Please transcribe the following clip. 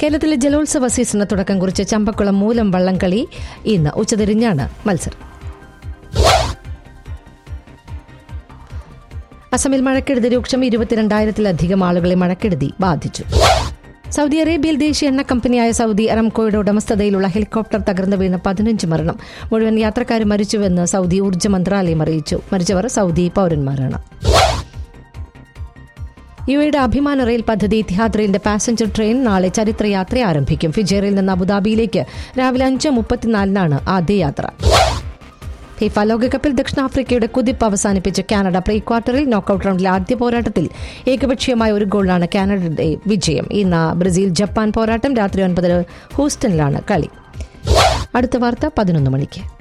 കേരളത്തിലെ ജലോത്സവ സീസണിന് തുടക്കം കുറിച്ച് ചമ്പക്കുളം മൂലം വള്ളംകളി ഇന്ന് ഉച്ചതിരിഞ്ഞാണ് മത്സരം അസമിൽ മഴക്കെടുതി രൂക്ഷം ഇരുപത്തിരണ്ടായിരത്തിലധികം ആളുകളെ മഴക്കെടുതി ബാധിച്ചു സൗദി അറേബ്യയിൽ ദേശീയ എണ്ണ കമ്പനിയായ സൗദി അറംകോയുടെ ഉടമസ്ഥതയിലുള്ള ഹെലികോപ്റ്റർ തകർന്നു വീണ് പതിനഞ്ച് മരണം മുഴുവൻ യാത്രക്കാരും മരിച്ചുവെന്ന് സൗദി ഊർജ്ജ മന്ത്രാലയം അറിയിച്ചു മരിച്ചവർ സൗദി പൌരന്മാരാണ് യു എയുടെ അഭിമാന റെയിൽ പദ്ധതി ഇത്തിഹാദ് റെയിലിന്റെ പാസഞ്ചർ ട്രെയിൻ നാളെ ചരിത്രയാത്ര ആരംഭിക്കും ഫിജേറിൽ നിന്ന് അബുദാബിയിലേക്ക് രാവിലെ അഞ്ച് മുപ്പത്തിനാലിനാണ് ആദ്യ യാത്ര ഫിഫ ലോകകപ്പിൽ ദക്ഷിണാഫ്രിക്കയുടെ കുതിപ്പ് അവസാനിപ്പിച്ച കാനഡ പ്രീ ക്വാർട്ടറിൽ നോക്കൌട്ട് റൗണ്ടിലെ ആദ്യ പോരാട്ടത്തിൽ ഏകപക്ഷീയമായ ഒരു ഗോളിനാണ് കാനഡയുടെ വിജയം ഇന്ന് ബ്രസീൽ ജപ്പാൻ പോരാട്ടം രാത്രി ഒൻപതിന് ഹൂസ്റ്റണിലാണ് കളി അടുത്ത വാർത്ത പതിനൊന്ന് മണിക്ക്